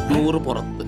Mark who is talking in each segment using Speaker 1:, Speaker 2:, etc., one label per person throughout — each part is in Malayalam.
Speaker 1: നൂറ് പുറത്ത്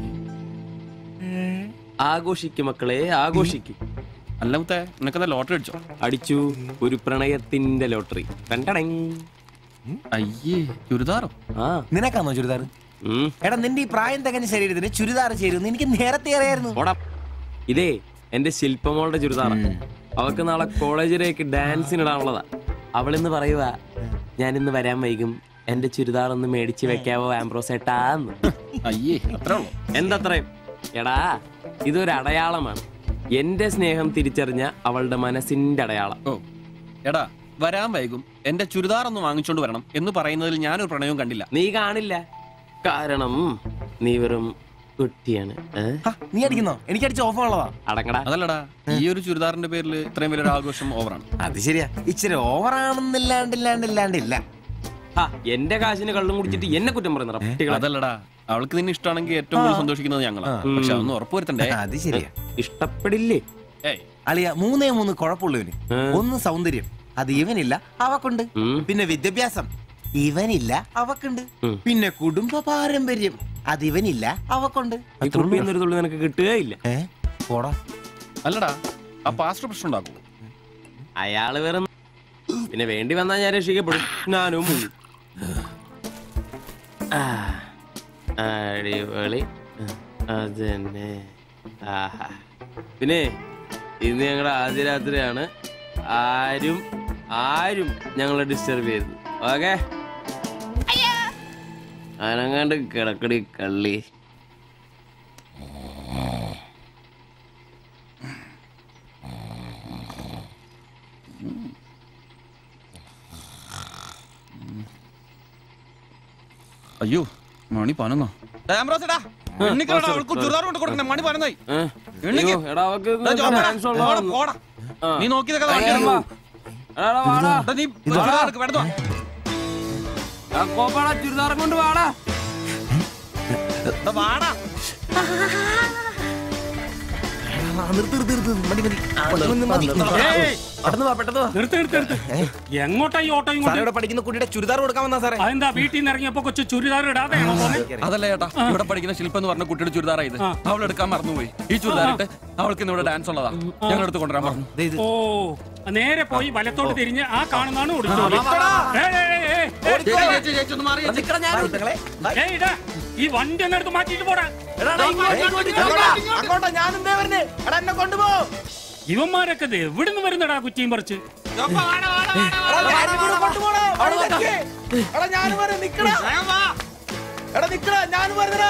Speaker 1: ആഘോഷിക്കും മക്കളെ ആഘോഷിക്കും
Speaker 2: അല്ല മുത്തേ നിനക്കെന്താ ലോട്ടറി അടിച്ചോ
Speaker 1: അടിച്ചു ഒരു പ്രണയത്തിന്റെ ലോട്ടറി രണ്ടടങ്
Speaker 2: അയ്യേ ചുരിദാറോ
Speaker 1: ആ
Speaker 3: നിനക്കാന്നോ ചുരിദാർ
Speaker 1: ഉം.
Speaker 3: എടാ നിന്റെ ഈ പ്രായം തികഞ്ഞ ശരീരത്തിന് ചുരിദാർ ചേരുന്നു എനിക്ക് നേരത്തെ അറിയായിരുന്നു
Speaker 1: പോടാ ഇതേ എന്റെ ശില്പമോളുടെ ചുരിദാറാ അവക്ക് നാളെ കോളേജിലേക്ക് ഡാൻസിനിടാനുള്ളതാ അവളിന്ന് പറയുക ഞാൻ ഇന്ന് വരാൻ വൈകും എന്റെ ചുരിദാർ ഒന്ന് മേടിച്ച് വെക്കാവോ ആംബ്രോസ് ഏട്ടാന്ന്
Speaker 2: അയ്യേ അത്രേ ഉള്ളൂ
Speaker 1: എന്തത്രയും എടാ ഇതൊരു അടയാളമാണ് എന്റെ സ്നേഹം തിരിച്ചറിഞ്ഞ അവളുടെ മനസ്സിന്റെ അടയാളം
Speaker 2: ഓ എടാ വരാൻ വൈകും എന്റെ ചുരിദാർ ഒന്ന് വാങ്ങിച്ചോണ്ട് വരണം എന്ന് പറയുന്നതിൽ ഞാനൊരു പ്രണയവും കണ്ടില്ല
Speaker 1: നീ കാണില്ല കാരണം നീ വെറും കുട്ടിയാണ് ഏ?
Speaker 3: ഹ, നീ അടിക്കുന്നോ എനിക്ക് അടിച്ച ഓഫ് ഉള്ളതാ
Speaker 1: അടങ്ങടാ
Speaker 2: അതല്ലടാ ഈ ഒരു ചുരിദാറിന്റെ പേരിൽ ഇത്രയും വലിയൊരു ആഘോഷം ഓവറാണ്
Speaker 3: അത് ശരിയാ ഇച്ചിരി ഓവറാണെന്നില്ലാണ്ടില്ലാണ്ടില്ലാണ്ടില്ല
Speaker 1: ഹാ, എന്റെ കാശിന് കള്ളും കുടിച്ചിട്ട് എന്നെ കുറ്റം പറയുന്ന കുട്ടികളെ
Speaker 2: അതല്ലടാ അവൾക്ക് നിന്നെ ഇഷ്ടമാണെങ്കിൽ ഏറ്റവും കൂടുതൽ സന്തോഷിക്കുന്നത് ഞങ്ങളാ പക്ഷെ അതൊന്നും ഉറപ്പുവരുത്തണ്ടേ
Speaker 3: അത് ശരിയാ
Speaker 1: ഇഷ്ടപ്പെടില്ലേ
Speaker 2: ഏയ്
Speaker 3: അളിയ മൂന്നേ മൂന്ന് കുഴപ്പമുള്ളവന് ഒന്ന് സൗന്ദര്യം അത് ഇവനില്ല അവക്കുണ്ട്
Speaker 1: ഉം.
Speaker 3: പിന്നെ വിദ്യാഭ്യാസം ഇവനില്ല അവക്കുണ്ട്
Speaker 1: ഉം.
Speaker 3: പിന്നെ കുടുംബ പാരമ്പര്യം അത് ഇവനില്ല അവക്കുണ്ട്
Speaker 1: ഈ കുപ്പിയിൽ നിന്നൊരു തുള്ളി നിനക്ക് കിട്ടുകയില്ല
Speaker 3: ഏ പോടാ
Speaker 2: അല്ലടാ ആ പാസ്റ്റർ പ്രശ്നം ഉണ്ടാക്കും
Speaker 1: അയാള് വെറും പിന്നെ വേണ്ടി വന്നാൽ ഞാൻ രക്ഷിക്കപ്പെടും ഞാനും മുങ്ങും. ആ, അടിപൊളി അത് തന്നെ ആഹാ പിന്നെ ഇന്ന് ഞങ്ങളുടെ ആദ്യ രാത്രിയാണ് ആരും ആരും ഞങ്ങളെ ഡിസ്റ്റർബ് ചെയ്തത് ഓക്കെ അനങ്ങാണ്ട് കിടക്കടി കള്ളി
Speaker 2: അയ്യോ മണി പനന്നോ അവൾക്ക് ചുരിദാർ കൊണ്ട് കൊടുക്കണേ മണി പനന്നായി
Speaker 1: ഏ?
Speaker 2: എണ്ണിക്ക്.
Speaker 1: അയ്യോ, എടാ അവക്ക്
Speaker 2: ദാ ജോബിനെ,
Speaker 1: ഡാൻസ്
Speaker 2: പോടാ,
Speaker 1: ഉള്ളതാണ്.
Speaker 2: പോടാ.
Speaker 1: ആ.
Speaker 2: നീ നോക്കിയതൊക്കെ
Speaker 1: എടാ,
Speaker 2: വാങ്ങിയാ
Speaker 1: വാ. എടാ, വാടാ.
Speaker 2: എടാ, നീ ചുരിദാർ എടുക്ക്, വേണ്ടത് വാ.
Speaker 1: ആ കോപ്പാടാ ചുരിദാറും കൊണ്ട് വാടാ
Speaker 2: എടാ, വാടാ.
Speaker 3: ആ, നിർത്ത് നിർത്ത് നിർത്ത് മതി മതി ആ, മതി, മതി.
Speaker 4: ഏയ്,
Speaker 3: പെട്ടെന്ന് വാ പെട്ടെന്ന് വാ
Speaker 4: നിർത്ത് നിർത്ത് നിർത്ത് എങ്ങോട്ടാ ഈ ഓട്ടോ
Speaker 3: സാറേ
Speaker 4: ഇങ്ങോട്ട്
Speaker 3: ഇവിടെ പഠിക്കുന്ന കുട്ടിയുടെ ചുരിദാർ കൊടുക്കാൻ വന്നാ സാറേ
Speaker 4: അതെന്താ വീട്ടിൽ നിന്ന് ഇറങ്ങിയപ്പോ കൊച്ചു ചുരിദാർ ഇടാതെയാണോ പോന്നെ
Speaker 2: അതല്ല ചേട്ടാ ഇവിടെ പഠിക്കുന്ന ശില്പം എന്ന് പറഞ്ഞ കുട്ടിയുടെ ചുരിദാറാ ഇത് അവൾ എടുക്കാൻ മറന്നുപോയി ഈ ചുരിദാറിട്ട് അവൾക്ക് ഇന്ന് ഇവിടെ ഡാൻസ് ഉള്ളതാ ഞങ്ങൾ എടുത്ത് കൊണ്ടുവരാൻ പറഞ്ഞു
Speaker 3: ദേ ഇത്
Speaker 4: ഓ നേരെ പോയി വലത്തോട്ട് തിരിഞ്ഞ് ആ കാണുന്നതാണ് ഓടിച്ചോളി
Speaker 3: സുഹൃത്തുക്കളെ,
Speaker 4: ഏയ് ഇടാ ഈ വണ്ടി ഒന്ന് എടുത്ത് മാറ്റിട്ട് പോടാ
Speaker 3: അങ്ങോട്ടാ ഞാനും ദേ വരുന്നേ എടാ എന്നെ കൊണ്ടുപോ
Speaker 4: ഇവന്മാരൊക്കെ ഇത് എവിടുന്ന് വരുന്നടാ കുറ്റിയും പറിച്ച്
Speaker 3: എടാ, ഞാനും കൂടെ കൊണ്ടുപോടാ. അവിടെ നിക്ക്. എടാ, ഞാനും വരാം, നിക്കടാ. എടാ, നിക്കടാ, ഞാനും വരുന്നെടാ.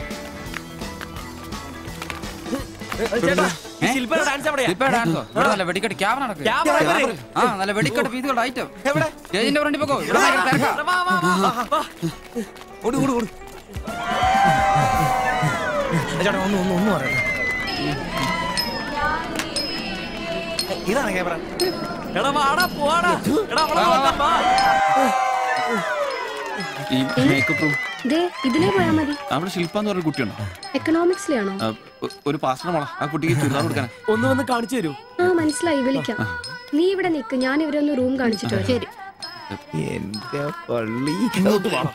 Speaker 3: ചേട്ടാ, ഈ ശില്പയുടെ ഡാൻസ് എവിടെയാ?
Speaker 5: ഇപ്പൊ ഡാൻസോ ഇവിടെ നല്ല വെടിക്കെട്ട് ക്യാമറ നടക്ക്
Speaker 3: ക്യാമറ എവിടെ?
Speaker 5: ആ നല്ല വെടിക്കെട്ട് പീസുകളുടെ ഐറ്റം
Speaker 3: എവിടെ?
Speaker 5: സ്റ്റേജിന്റെ ഫ്രണ്ടിൽ പോക്കോ ഇവിടെ ഭയങ്കര തിരക്കാ.
Speaker 3: ഓടി, ഓടി, ഓടി. ചേട്ടാ, ഒന്ന്, ഒന്ന്, ഒന്ന് പറയട്ടെ. ഇതാണ് ക്യാമറ
Speaker 1: എടാ വാടാ പോവാടാ എടാ അവളെ നോക്കാം, വാ.
Speaker 2: ഈ മേക്കപ്പ് റൂം
Speaker 6: ദേ ഇതിലേ പോയാ മതി
Speaker 2: അവിടെ ശില്പ എന്ന് പറഞ്ഞ കുട്ടിയുണ്ടോ
Speaker 6: എക്കണോമിക്സിലാണോ
Speaker 2: ആ, ഒ- ഒരു പാസ്റ്റർ മോളാ ആ കുട്ടിക്ക് ചുരിദാർ കൊടുക്കാനാ
Speaker 1: ഒന്ന് വന്ന് കാണിച്ചു തരൂ
Speaker 6: ആ മനസ്സിലായി വിളിക്കാം നീ ഇവിടെ നിക്ക് ഞാൻ ഇവരെ ഒന്ന് റൂം കാണിച്ചിട്ട് വരാം. ശരി
Speaker 3: എന്റെ പള്ളി ഇങ്ങോട്ട് വാ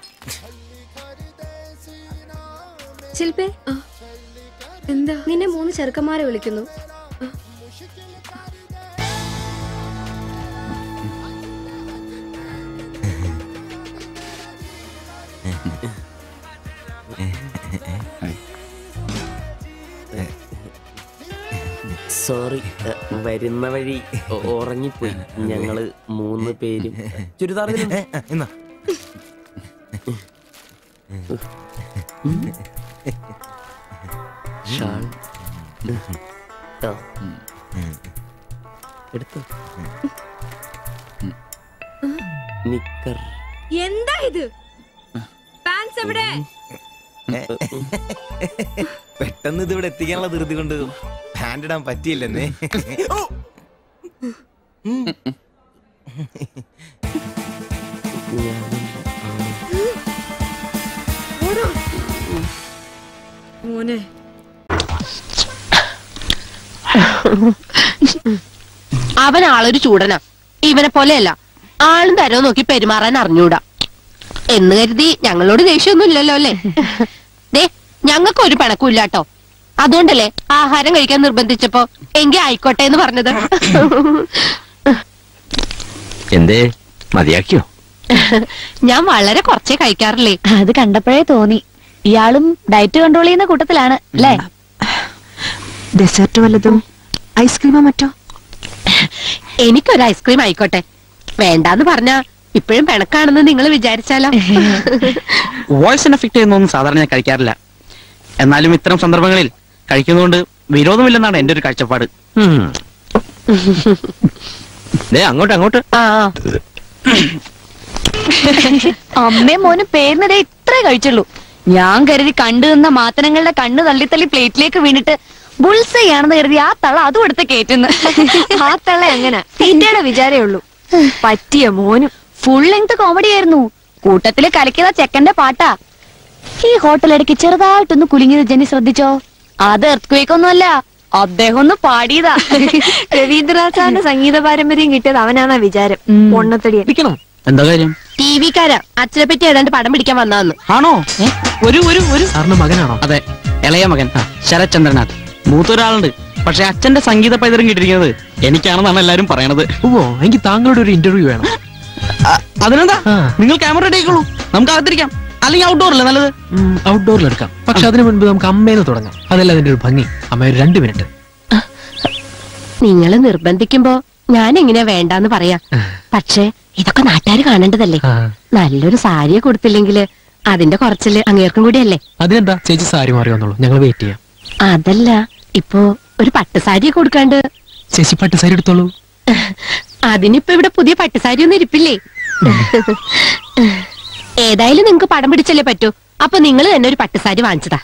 Speaker 6: ശില്പേ എന്താ നിന്നെ മൂന്ന് ചെറുക്കന്മാരെ വിളിക്കുന്നു
Speaker 1: സോറി വരുന്ന വഴി ഒ- ഉറങ്ങിപ്പോയി ഞങ്ങള് മൂന്ന് പേരും ചുരിദാർ ഇതിലുണ്ട്.
Speaker 3: ഏ, എന്നാ
Speaker 1: ഷാൾ ട്ടോ. എടുത്തോ നിക്കർ
Speaker 6: എന്താ ഇത് പാൻസ് എവിടെ
Speaker 3: പെട്ടെന്ന് ഇത് ഇവിടെ എത്തിക്കാനുള്ള ധൃതി കൊണ്ട് പാൻറ് ഇടാൻ പറ്റിയില്ലെന്നേ ഓ!
Speaker 6: മോനെ
Speaker 7: അവൻ ആളൊരു ചൂടനാ ഇവനെ പോലെയല്ല ആളും തരവും നോക്കി പെരുമാറാൻ അറിഞ്ഞൂടാ എന്ന് കരുതി ഞങ്ങളോട് ദേഷ്യമൊന്നും ഇല്ലല്ലോ അല്ലേ ദേ ഞങ്ങൾക്ക് ഒരു പിണക്കും ഇല്ലാട്ടോ അതുകൊണ്ടല്ലേ ആഹാരം കഴിക്കാൻ നിർബന്ധിച്ചപ്പോ എങ്കി ആയിക്കോട്ടെ എന്ന് പറഞ്ഞത്
Speaker 8: എന്തേ മതിയാക്കിയോ
Speaker 7: ഞാൻ വളരെ കുറച്ചേ കഴിക്കാറില്ലേ
Speaker 9: അത് കണ്ടപ്പോഴേ തോന്നി ഇയാളും ഡയറ്റ് കൺട്രോൾ ചെയ്യുന്ന കൂട്ടത്തിലാണ് അല്ലേ
Speaker 10: ഡെസേർട്ട് വല്ലതും ഐസ്ക്രീമോ മറ്റോ
Speaker 7: എനിക്കൊരു ഐസ്ക്രീം ആയിക്കോട്ടെ വേണ്ടാന്ന് പറഞ്ഞാ ഇപ്പോഴും പിണക്കാണെന്ന് നിങ്ങൾ വിചാരിച്ചാലോ
Speaker 8: വോയിസിന് എഫക്ട് ചെയ്യുന്നൊന്നും സാധാരണ ഞാൻ കഴിക്കാറില്ല എന്നാലും ഇത്തരം സന്ദർഭങ്ങളിൽ കഴിക്കുന്നതുകൊണ്ട് വിരോധമില്ലെന്നാണ് എന്റെ ഒരു കാഴ്ചപ്പാട് ദേ അങ്ങോട്ട് അങ്ങോട്ട്
Speaker 7: ആ ആ.
Speaker 9: അമ്മയും മോനും പേരിനതേ ഇത്രേ കഴിച്ചുള്ളൂ ഞാൻ കരുതി കണ്ടു നിന്ന മാത്തനങ്ങളുടെ കണ്ണ് തള്ളി തള്ളി പ്ലേറ്റിലേക്ക് വീണിട്ട് ബുൾസയാണെന്ന് കരുതി ആ തള അതും എടുത്ത് കേറ്റുന്നു ആ തള അങ്ങനെ തീറ്റയുടെ വിചാരേ ഉള്ളൂ പറ്റിയ മോനും ഫുൾ ലെങ്ത് കോമഡി ആയിരുന്നു കൂട്ടത്തില് കലക്കിയത ചെക്കന്റെ പാട്ടാ ഈ ഹോട്ടൽ ഇടയ്ക്ക് ചെറുതായിട്ടൊന്ന് കുലുങ്ങിയത് ജനി ശ്രദ്ധിച്ചോ അത് എർത്ത് ഒന്നുമല്ല അദ്ദേഹം ഒന്ന് പാടിയതാ രവീന്ദ്രനാഥാന്റെ സംഗീത പാരമ്പര്യം കിട്ടിയത് അവനാന്നാ വിചാരം പൊണ്ണത്തടിയൻ
Speaker 8: ഇരിക്കണം എന്താ കാര്യം
Speaker 7: ടി വിക്കാരാ അച്ഛനെ പറ്റി ഏതാണ്ട് പടം പിടിക്കാൻ വന്നാന്ന്
Speaker 8: ആണോ ഒരു ഒരു ഒരു
Speaker 5: സാറിന്റെ മകനാണോ
Speaker 8: അതെ ഇളയ മകൻ ശരത്ചന്ദ്രനാഥ് മൂത്തൊരാളുണ്ട് പക്ഷെ അച്ഛന്റെ സംഗീത പൈതൃകം കിട്ടിയിരിക്കുന്നത് എനിക്കാണെന്നാണ് എല്ലാരും പറയണത്
Speaker 5: ഓ എനിക്ക് താങ്കളുടെ ഒരു ഇന്റർവ്യൂ വേണം
Speaker 8: അ- അതിനെന്താ
Speaker 5: ആ.
Speaker 8: നിങ്ങൾ ക്യാമറ റെഡി ആയിക്കോളൂ നമുക്ക് അകത്തിരിക്കാം അല്ലെങ്കിൽ ഔട്ട്ഡോറല്ലേ നല്ലത്
Speaker 5: ഔട്ട്ഡോറിൽ എടുക്കാം പക്ഷെ അതിനു മുൻപ് നമുക്ക് അമ്മേന്ന് തുടങ്ങാം അതല്ല അതിന്റെ ഒരു ഭംഗി അമ്മ ഒരു രണ്ട് മിനിറ്റ്
Speaker 7: നിങ്ങൾ നിർബന്ധിക്കുമ്പോ ഞാൻ എങ്ങനെയാ വേണ്ടാന്ന് പറയാ പക്ഷേ ഇതൊക്കെ നാട്ടുകാർ കാണേണ്ടതല്ലേ
Speaker 5: ആ.
Speaker 7: നല്ലൊരു സാരിയെ കൊടുത്തില്ലെങ്കിൽ അതിന്റെ കുറച്ചില് അങ്ങേർക്കും കൂടിയല്ലേ
Speaker 5: അതിനെന്താ ചേച്ചി സാരി മാറി വന്നോളൂ ഞങ്ങൾ വെയിറ്റ് ചെയ്യാം
Speaker 7: അതല്ല ഇപ്പോ ഒരു പട്ടുസാരിയെ കൊടുക്കാണ്ട്
Speaker 5: ചേച്ചി പട്ട് സാരി എടുത്തോളൂ
Speaker 7: അതിനിപ്പോ ഇവിടെ പുതിയ പട്ടുസാരി ഒന്നും ഇരിപ്പില്ലേ ഏതായാലും നിങ്ങക്ക് പടം പിടിച്ചല്ലേ പറ്റൂ അപ്പൊ നിങ്ങൾ തന്നെ ഒരു പട്ടുസാരി വാങ്ങിച്ചതാ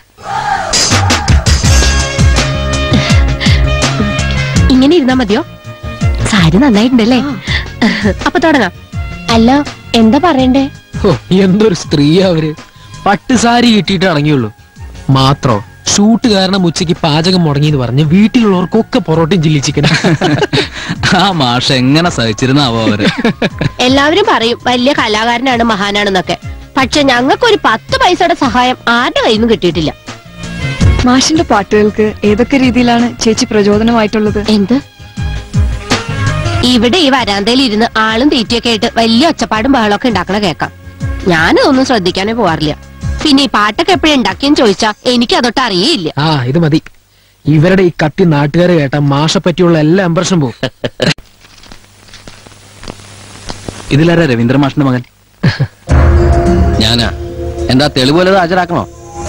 Speaker 7: ഇങ്ങനെ ഇരുന്നാ മതിയോ സാരി നന്നായിട്ടുണ്ടല്ലേ അപ്പൊ തുടങ്ങാം അല്ല എന്താ പറയണ്ടേ
Speaker 5: ഓ എന്തൊരു സ്ത്രീയാ അവര് പട്ട് സാരി കിട്ടിയിട്ട് അടങ്ങിയുള്ളൂ മാത്രോ ഷൂട്ട് കാരണം ഉച്ചയ്ക്ക് പാചകം മുടങ്ങി എന്ന് പറഞ്ഞ് വീട്ടിലുള്ളവർക്കൊക്കെ പൊറോട്ടയും ചില്ലി ചിക്കൻ
Speaker 2: ആ മാഷ എങ്ങനെ സഹിച്ചിരുന്നാവോ അവര്
Speaker 7: എല്ലാവരും പറയും വലിയ കലാകാരനാണ് മഹാനാണെന്നൊക്കെ പക്ഷെ ഞങ്ങൾക്ക് ഒരു പത്ത് പൈസയുടെ സഹായം ആരുടെ കയ്യിൽ നിന്നും കിട്ടിയിട്ടില്ല
Speaker 10: മാഷിന്റെ പാട്ടുകൾക്ക് ഏതൊക്കെ രീതിയിലാണ് ചേച്ചി പ്രചോദനമായിട്ടുള്ളത്
Speaker 7: എന്ത് ഇവിടെ ഈ വരാന്തയിൽ ഇരുന്ന് ആളും തീറ്റയൊക്കെ ആയിട്ട് വലിയ ഒച്ചപ്പാടും ബഹളമൊക്കെ ഉണ്ടാക്കണ കേക്കാം ഞാനതൊന്നും ശ്രദ്ധിക്കാനേ പോവാറില്ല പിന്നെ ഈ പാട്ടൊക്കെ എപ്പോഴും ഉണ്ടാക്കിയെന്ന് ചോദിച്ചാ എനിക്ക് അതൊട്ട് അറിയേയില്ല
Speaker 5: ആ ഇത് മതി ഇവരുടെ ഈ കത്തി നാട്ടുകാരെ കേട്ട മാഷ പറ്റിയുള്ള എല്ലാ ഇമ്പ്രഷനും പോകും
Speaker 2: ഇതിലാരാ രവീന്ദ്ര മാഷിന്റെ മകൻ ഞാനാ എന്താ തെളിവ് വല്ലത് ഹാജരാക്കണോ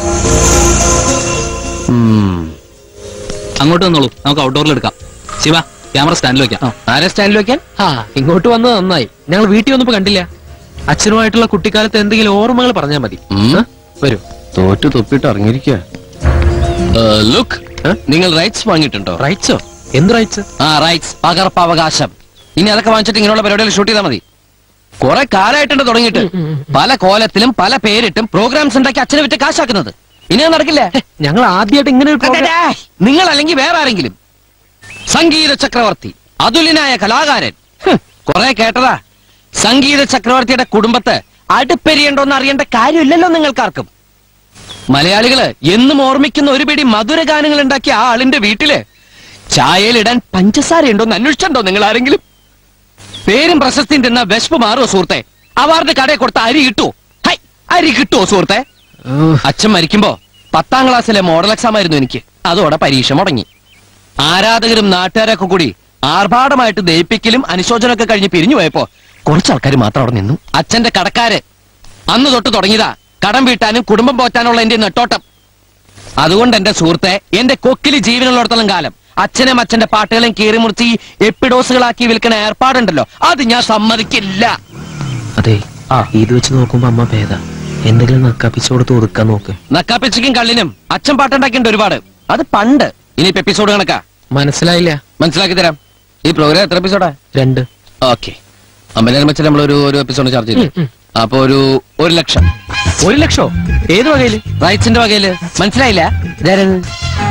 Speaker 2: ഉം. അങ്ങോട്ട് വന്നോളൂ നമുക്ക് ഔട്ട്ഡോറിൽ എടുക്കാം ശിവ ക്യാമറ സ്റ്റാൻഡിൽ വെക്കാം ആരെ സ്റ്റാൻഡിൽ വെക്കാൻ
Speaker 5: ആ ഇങ്ങോട്ട് വന്നത് നന്നായി ഞങ്ങൾ വീട്ടിൽ വന്നപ്പോ കണ്ടില്ല അച്ഛനുമായിട്ടുള്ള കുട്ടിക്കാലത്ത് എന്തെങ്കിലും ഓർമ്മകൾ പറഞ്ഞാൽ മതി
Speaker 2: ഉം.
Speaker 5: ആ, വരൂ
Speaker 2: തോറ്റു തൊപ്പിട്ട് ഇറങ്ങിയിരിക്കുക ലുക്ക് നിങ്ങൾ റൈറ്റ്സ് വാങ്ങിയിട്ടുണ്ടോ
Speaker 5: റൈറ്റ്സോ എന്ത് റൈറ്റ്സ്
Speaker 2: ആ റൈറ്റ്സ് പകർപ്പവകാശം ഇനി അതൊക്കെ വാങ്ങിച്ചിട്ട് ഇങ്ങനെയുള്ള പരിപാടികൾ ഷൂട്ട് ചെയ്താൽ മതി കുറെ കാലമായിട്ടുണ്ട് തുടങ്ങിയിട്ട് പല കോലത്തിലും പല പേരിട്ടും പ്രോഗ്രാംസ് ഉണ്ടാക്കി അച്ഛനെ വിറ്റ് കാശാക്കുന്നത് ഇനി അത് നടക്കില്ല
Speaker 5: ഞങ്ങൾ ആദ്യമായിട്ട് ഇങ്ങനെ ഒരു program-
Speaker 2: നിങ്ങൾ അല്ലെങ്കിൽ വേറെ ആരെങ്കിലും സംഗീത ചക്രവർത്തി അതുലിനായ കലാകാരൻ ഹ്, കുറെ കേട്ടതാ സംഗീത ചക്രവർത്തിയുടെ കുടുംബത്ത് അടുപ്പെരിയണ്ടോന്ന് അറിയേണ്ട കാര്യമില്ലല്ലോ നിങ്ങൾക്കാർക്കും മലയാളികള് എന്നും ഓർമ്മിക്കുന്ന ഒരു പിടി മധുര ഗാനങ്ങൾ ഉണ്ടാക്കിയ ആ ആളിന്റെ വീട്ടില് ചായയിലിടാൻ പഞ്ചസാര ഉണ്ടോന്ന് അന്വേഷിച്ചിട്ടുണ്ടോ നിങ്ങൾ ആരെങ്കിലും പേരും പ്രശസ്തിയും തിന്ന വിശപ്പ് മാറുമോ സുഹൃത്തെ അവാർഡ് കടയിൽ കൊടുത്ത അരി കിട്ടുമോ ഹൈ അരി കിട്ടുമോ സുഹൃത്തെ
Speaker 5: ഓ,
Speaker 2: അച്ഛൻ മരിക്കുമ്പോ പത്താം ക്ലാസ്സിലെ മോഡൽ എക്സാം ആയിരുന്നു എനിക്ക് അതോടെ പരീക്ഷ മുടങ്ങി ആരാധകരും നാട്ടുകാരൊക്കെ കൂടി ആർഭാടമായിട്ട് ദയിപ്പിക്കലും അനുശോചനമൊക്കെ കഴിഞ്ഞ് പിരിഞ്ഞു പോയപ്പോ കുറച്ച് ആൾക്കാർ മാത്രം അവിടെ നിന്നു അച്ഛന്റെ കടക്കാര് അന്ന് തൊട്ട് തുടങ്ങിയതാ കടം വീട്ടാനും കുടുംബം പോറ്റാനുള്ള എന്റെ നെട്ടോട്ടം അതുകൊണ്ട് എന്റെ സുഹൃത്തെ എന്റെ കൊക്കില് ജീവനുള്ളിടത്തോളം കാലം അച്ഛനും അച്ഛന്റെ പാട്ടുകളും കീറിമുറിച്ച് ഈ എപ്പിഡോസുകളാക്കി വിൽക്കുന്ന ഏർപ്പാടുണ്ടല്ലോ അത് ഞാൻ സമ്മതിക്കില്ല
Speaker 5: അതെ ഇത് വെച്ച് നോക്കുമ്പോ അമ്മ ഭേദ എന്തെങ്കിലും നക്കാപ്പിച്ചോടത്ത് ഒതുക്കാൻ നോക്ക്
Speaker 2: നക്കാപ്പിച്ചയ്ക്കും കള്ളിനും അച്ഛൻ പാട്ടുണ്ടാക്കിയിട്ടുണ്ട് ഒരുപാട് അത് പണ്ട് ഇനി എപ്പിസോഡ് കണക്കാ
Speaker 5: മനസ്സിലായില്ല
Speaker 2: മനസ്സിലാക്കി തരാം ഈ പ്രോഗ്രാം എത്ര എപ്പിസോഡാ
Speaker 5: രണ്ട്
Speaker 2: ഓക്കെ അമ്പതിനായിരം വെച്ചാൽ നമ്മൾ ഒരു ഒരു എപ്പിസോഡ് ചാർജ് ചെയ്തു അപ്പൊ ഒരു ഒരു ലക്ഷം
Speaker 5: ഒരു ലക്ഷോ ഏത് വകയില്
Speaker 2: റൈറ്റ്സിന്റെ വകയില് മനസ്സിലായില്ല ഇതാരാണ്?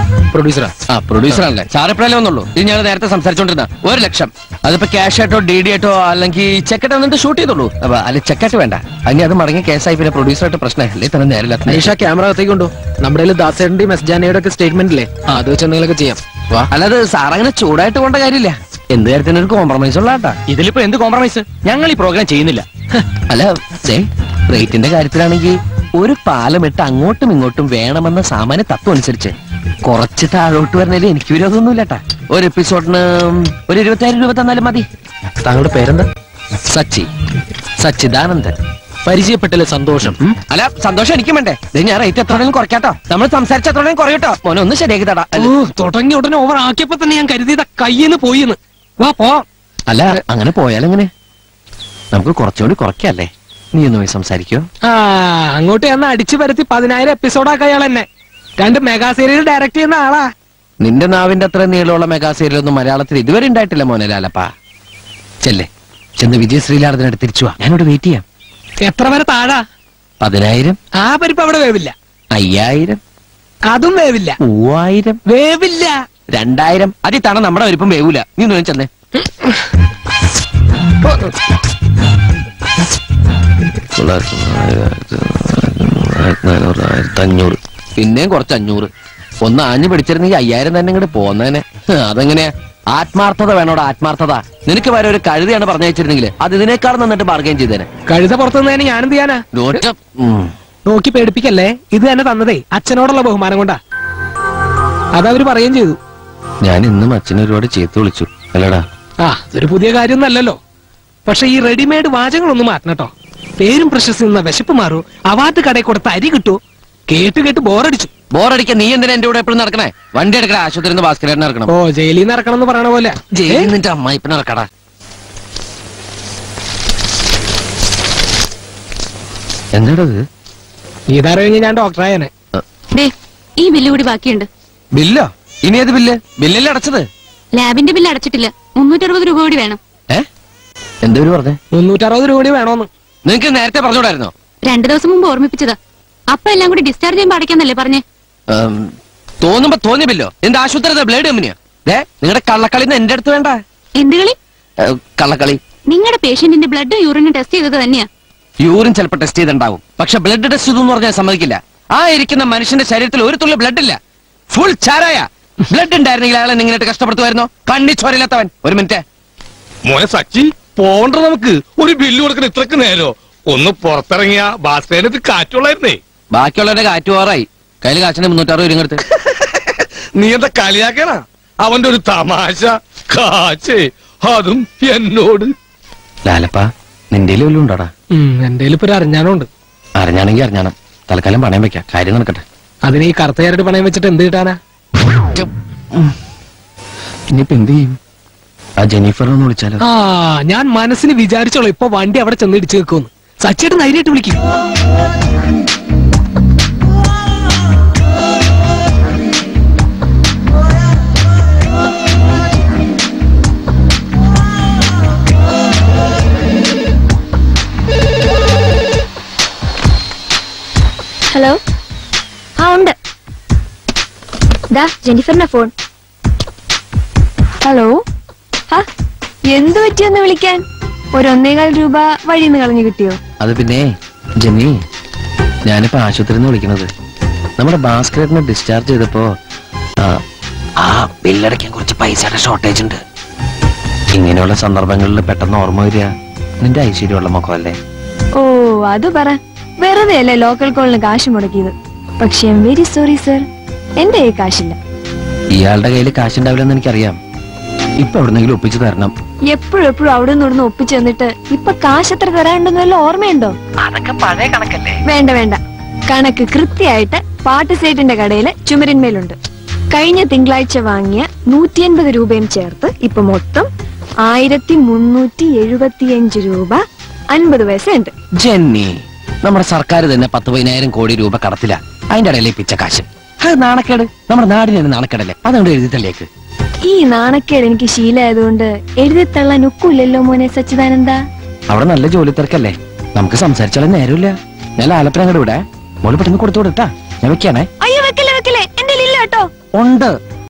Speaker 5: പ്രൊഡ്യൂസറാ
Speaker 2: ആ പ്രൊഡ്യൂസർ ആണല്ലേ സാർ എപ്പോഴല്ലേ വന്നുള്ളൂ ഇത് ഞങ്ങൾ നേരത്തെ സംസാരിച്ചോണ്ടിരുന്ന ഒരു ലക്ഷം അതിപ്പോ ക്യാഷ് ആയിട്ടോ ഡി ഡി ആയിട്ടോ അല്ലെങ്കിൽ ചെക്കറ്റ് വന്നിട്ട് ഷൂട്ട് ചെയ്തോളൂ അപ്പൊ അല്ല ചെക്കറ്റ് വേണ്ട അങ്ങനെ അത് മടങ്ങി കേസായി പിന്നെ പ്രൊഡ്യൂസറായിട്ട് പ്രശ്നം അല്ലേ തന്നെ നേരില്ല
Speaker 5: നിഷ ക്യാമറ അകത്തേക്ക് കൊണ്ടോ നമ്മുടെ കയ്യിൽ ദാസേട്ടന്റെയും എസ് ജാനയുടെ ഒക്കെ സ്റ്റേറ്റ്മെന്റ് ഇല്ലേ ആ, അത് വെച്ച് എന്തെങ്കിലുമൊക്കെ ചെയ്യാം വാ
Speaker 2: അല്ലാതെ സാർ അങ്ങനെ ചൂടായിട്ട് പോണ്ട കാര്യമില്ല എന്ത് കാര്യത്തിന് ഒരു കോംപ്രമൈസ് ഉള്ള കേട്ടാ
Speaker 8: ഇതിലിപ്പോ എന്ത് കോംപ്രമൈസ് ഞങ്ങൾ ഈ പ്രോഗ്രാം ചെയ്യുന്നില്ല
Speaker 2: അല്ല ദേ, റേറ്റിന്റെ കാര്യത്തിലാണെങ്കിൽ ഒരു പാലം ഇട്ട് അങ്ങോട്ടും ഇങ്ങോട്ടും വേണമെന്ന സാമാന്യ തത്വം അനുസരിച്ച് കുറച്ച് താഴോട്ട് വരുന്നതിൽ എനിക്ക് വിരോധമൊന്നുമില്ല കേട്ടാ ഒരു എപ്പിസോഡിന് ഒരു ഇരുപത്തിയായിരം രൂപ തന്നാലും മതി
Speaker 5: താങ്കളുടെ പേരെന്താ
Speaker 2: സച്ചി സച്ചിദാനന്ദൻ
Speaker 5: പരിചയപ്പെട്ടല്ലേ സന്തോഷം
Speaker 2: ഉം? അല്ല സന്തോഷം എനിക്കും വേണ്ടേ ദേ, ഞാൻ റേറ്റ് എത്ര വേണമെങ്കിലും കുറയ്ക്കാട്ടോ നമ്മൾ സംസാരിച്ച എത്ര വേണമെങ്കിലും കുറയട്ടോ മോനെ ഒന്ന് ശരിയാക്കി തടാ
Speaker 5: ഓ തുടങ്ങി ഉടനെ ഓവർ ആക്കിയപ്പോ തന്നെ ഞാൻ കരുതിയതാ കയ്യിന്ന് പോയിന്ന് വാ പോ
Speaker 2: അല്ല അങ്ങനെ പോയാലെങ്ങനെ നമുക്ക് കുറച്ചുകൂടി കുറയ്ക്കല്ലേ നീ ഒന്ന് പോയി സംസാരിക്കോ
Speaker 5: ആ അങ്ങോട്ട് ഞാൻ അടിച്ചു പരത്തി പതിനായിരം എപ്പിസോഡാക്ക അയാൾ എന്നെ രണ്ട് മെഗാ സീരിയൽ ഡയറക്ട് ചെയ്യുന്ന ആളാ
Speaker 2: നിന്റെ നാവിന്റെ അത്ര നീളമുള്ള മെഗാ സീരിയലൊന്നും മലയാളത്തിൽ ഇതുവരെ ഉണ്ടായിട്ടില്ല മോനെ ലാലപ്പാ ചെല്ലേ ചെന്ന് വിജയ ശ്രീലാടത്തിനടുത്ത് തിരിച്ചു വാ ഞാനിവിടെ വെയിറ്റ് ചെയ്യാം
Speaker 5: എത്ര വരെ താഴാ
Speaker 2: പതിനായിരം
Speaker 5: ആ പരിപ്പ് അവിടെ വേവില്ല
Speaker 2: അയ്യായിരം
Speaker 5: അതും വേവില്ല
Speaker 2: മൂവായിരം
Speaker 5: വേവില്ല
Speaker 2: രണ്ടായിരം അതിൽ തണ നമ്മുടെ വരിപ്പം വേവൂല നീ ഒന്ന് ചെന്നേ അഞ്ഞൂറ് പിന്നെയും കുറച്ച് അഞ്ഞൂറ് ഒന്ന് ആഞ്ഞു പിടിച്ചിരുന്നെങ്കിൽ അയ്യായിരം തന്നെ ഇങ്ങോട്ട് പോന്നേനെ അതെങ്ങനെയാ ആത്മാർത്ഥത വേണോടാ ആത്മാർത്ഥത നിനക്ക് വരെ ഒരു കഴുതയാണ് പറഞ്ഞയച്ചിരുന്നെങ്കിൽ അത് ഇതിനേക്കാൾ നന്നിട്ട് ബാർഗൈൻ ചെയ്തേനെ
Speaker 5: കഴുത പുറത്തുനിന്നതിന് ഞാനെന്ത് ചെയ്യാനാ
Speaker 2: നോറ്റം. ഉം.
Speaker 5: നോക്കി പേടിപ്പിക്കല്ലേ ഇത് തന്നെ തന്നതേ അച്ഛനോടുള്ള ബഹുമാനം കൊണ്ടാ അതവര് പറയുകയും ചെയ്തു
Speaker 2: ഞാൻ ഇന്നും അച്ഛനെ ഒരുപാട് ചേർത്ത് വിളിച്ചു അല്ലടാ
Speaker 5: ആ ഇതൊരു പുതിയ കാര്യമൊന്നല്ലല്ലോ പക്ഷെ ഈ റെഡിമെയ്ഡ് വാചകങ്ങളൊന്നും മാറ്റണം കേട്ടോ പേരും പ്രശസ്തി നിന്ന വിശപ്പ് മാറൂ അവാർഡ് കടയിൽ കൊടുത്ത അരി കിട്ടൂ കേട്ട് കേട്ട് ബോറടിച്ചു
Speaker 2: ബോറടിക്കാൻ നീ എന്തിനാ എന്റെ കൂടെ എപ്പോഴും നടക്കണേ വണ്ടി എടുക്കണ ആശുപത്രി നിന്ന് ഭാസ്കരേട്ടനെ ഇറക്കണം
Speaker 5: ഓ ജയിലിൽ നിന്ന് ഇറക്കണം എന്ന് പറയണ പോലെ
Speaker 2: ജയിലിൽ നിന്നിട്ട് അമ്മായിപ്പനെ ഇറക്കടാ എന്താടത്
Speaker 5: നീ ഇതാരോ കഴിഞ്ഞ് ഞാൻ ഡോക്ടറായനെ
Speaker 9: ദേ ഈ ബില്ല് കൂടി ബാക്കിയുണ്ട്
Speaker 2: ബില്ലോ ഇനി ഏത് ബില്ല് ബില്ലല്ലേ അടച്ചത്
Speaker 9: ലാബിന്റെ ബില്ല് അടച്ചിട്ടില്ല മുന്നൂറ്ററുപത് രൂപ കൂടി വേണം
Speaker 2: ഏ എന്തോര് പറഞ്ഞേ
Speaker 5: മുന്നൂറ്ററുപത് രൂപ കൂടി വേണോന്ന്
Speaker 2: നിങ്ങക്ക് നേരത്തെ പറഞ്ഞൂടായിരുന്നോ
Speaker 9: രണ്ടു ദിവസം മുമ്പ് ഓർമ്മിപ്പിച്ചതാ അപ്പൊ എല്ലാം കൂടി ഡിസ്ചാർജ് ചെയ്യുമ്പോ അടയ്ക്കാന്നല്ലേ പറഞ്ഞേ
Speaker 2: ഉം, തോന്നുമ്പോ തോന്നിയ ബില്ലോ എന്റെ ആശുപത്രി ബ്ലേഡ് കമ്പനിയാ ദേ നിങ്ങളുടെ കള്ളക്കളി എന്റെ അടുത്ത് വേണ്ട
Speaker 9: എന്ത് കളി
Speaker 2: ഏ, കള്ളക്കളി
Speaker 9: നിങ്ങളുടെ പേഷ്യന്റിന്റെ ബ്ലഡും യൂറിനും ടെസ്റ്റ് ചെയ്തത് തന്നെയാ
Speaker 2: യൂറിൻ ചിലപ്പോൾ ടെസ്റ്റ് ചെയ്തിട്ടുണ്ടാവും പക്ഷെ ബ്ലഡ് ടെസ്റ്റ് എന്ന് പറഞ്ഞാൽ സമ്മതിക്കില്ല ആ ഇരിക്കുന്ന മനുഷ്യന്റെ ശരീരത്തിൽ ഒരു തുള്ളി ബ്ലഡ് ഇല്ല ഫുൾ ചാരായ ബ്ലഡ് ഉണ്ടായിരുന്നെങ്കിൽ അയാളെ ഇങ്ങനെ കഷ്ടപ്പെടുത്തുമായിരുന്നോ കണ്ണി ചോരയില്ലാത്തവൻ ഒരു മിനിറ്റ്
Speaker 11: മോനെ സച്ചി പോണ്ട നമുക്ക് ഒരു ബില്ല് കൊടുക്കണ ഇത്രക്ക് നേരോ ഒന്ന് പുറത്തിറങ്ങിയ ഭാസ്കരനത്ത് കാറ്റുള്ളായിരുന്നേ
Speaker 2: ബാക്കിയുള്ളവരുടെ കാറ്റ് പോറായി കയ്യിൽ കാച്ചിന് മുന്നൂറ്റാറ് വരും എടുത്ത്
Speaker 11: നീ എന്താ കളിയാക്കണ അവന്റെ ഒരു തമാശ കാച്ചേ അതും എന്നോട്
Speaker 2: ലാലപ്പ നിന്റെ വല്ലതും ഉണ്ടോടാ
Speaker 5: എന്റെ ഇപ്പൊ ഒരു അറിഞ്ഞാനുണ്ട്
Speaker 2: അറിഞ്ഞാണെങ്കിൽ അറിഞ്ഞാണം തൽക്കാലം പണയം വെക്കാം കാര്യം നടക്കട്ടെ
Speaker 5: അതിന് ഈ കറുത്തയാരുടെ പണയം വെച്ചിട്ട് എന്ത് കിട്ടാനാ
Speaker 2: ഇനിയിപ്പോ എന്ത് ചെയ്യും ആ ജെനിഫറിനെ ഒന്ന് വിളിച്ചാലോ
Speaker 5: ആ ഞാൻ മനസ്സിൽ വിചാരിച്ചോളൂ ഇപ്പൊ വണ്ടി അവിടെ ചെന്ന് ഇടിച്ചു വെക്കുമെന്ന് സച്ചേട്ടൻ ധൈര്യമായിട്ട് വിളിക്കും
Speaker 6: ഹലോ ആ ഉണ്ട് ദാ ജെന്നിഫറിന്റെ ഫോൺ
Speaker 10: ഹലോ ഹാ എന്തു പറ്റിയെന്ന് വിളിക്കാൻ ഒരു ഒന്നേകാൽ രൂപ വഴിന്ന് കളഞ്ഞു കിട്ടിയോ
Speaker 2: അത് പിന്നെ ജെന്നി ഞാനിപ്പോ ആശുപത്രിയിൽ നിന്ന് വിളിക്കണത് നമ്മുടെ ഭാസ്കരനെ ഡിസ്ചാർജ് ചെയ്തപ്പോ ആ, ആ ബില്ലടയ്ക്കാൻ കുറച്ച് പൈസയുടെ ഷോർട്ടേജ് ഉണ്ട് ഇങ്ങനെയുള്ള സന്ദർഭങ്ങളിൽ പെട്ടെന്ന് ഓർമ്മ വരിക നിന്റെ ഐശ്വര്യമുള്ള മുഖമല്ലേ
Speaker 10: ഓ അത് പറ വെറുതെ അല്ലേ ലോക്കൽ കോളിന് കാശ് മുടക്കിയത് പക്ഷെ I am very sorry sir എന്റെ കയ്യിൽ കാശില്ല
Speaker 2: ഇയാളുടെ കയ്യിൽ കാശുണ്ടാവില്ലെന്ന് എനിക്കറിയാം ഇപ്പൊ എവിടെന്നെങ്കിലും ഒപ്പിച്ചു തരണം
Speaker 10: എപ്പോഴും എപ്പോഴും അവിടെ നിന്ന് ഇവിടുന്ന് ഒപ്പിച്ചു തന്നിട്ട് ഇപ്പൊ കാശ് എത്ര തരാനുണ്ടെന്ന് വല്ല ഓർമ്മയുണ്ടോ
Speaker 2: അതൊക്കെ പഴയ കണക്കല്ലേ
Speaker 10: വേണ്ട വേണ്ട കണക്ക് കൃത്യമായിട്ട് പാട്ട് സേറ്റിന്റെ കടയില് ചുമരിന്മേലുണ്ട് കഴിഞ്ഞ തിങ്കളാഴ്ച വാങ്ങിയ നൂറ്റി അൻപത് രൂപയും ചേർത്ത് ഇപ്പൊ മൊത്തം ആയിരത്തി മുന്നൂറ്റി എഴുപത്തിയഞ്ച് രൂപ അൻപത് പൈസ ഉണ്ട്
Speaker 2: ജെന്നി നമ്മുടെ സർക്കാർ തന്നെ പത്ത് പതിനായിരം കോടി രൂപ കടത്തില്ല അതിന്റെ ഇടയിലെ പിച്ച കാശ് അത് നാണക്കേട് നമ്മുടെ നാടിന് തന്നെ നാണക്കേടല്ലേ അതുകൊണ്ട് എഴുതിത്തള്ളിയേക്ക്
Speaker 10: ഈ നാണക്കേട് എനിക്ക് ശീലമായതുകൊണ്ട് എഴുതി തള്ളാൻ ഒക്കില്ലല്ലോ മോനെ സച്ചിദാനന്ദ
Speaker 2: അവിടെ നല്ല ജോലി തിരക്കല്ലേ നമുക്ക് സംസാരിച്ചാലും നേരമില്ല ഞാൻ ലാലപ്പന അങ്ങോട്ട് വിടേ മോള് പെട്ടെന്ന് കൊടുത്തു വിടട്ടാ ഞാൻ വെക്കാണേ
Speaker 10: അയ്യോ വെക്കല്ലേ വെക്കല്ലേ എന്റെ ഇല്ല കേട്ടോ
Speaker 2: ഉണ്ട്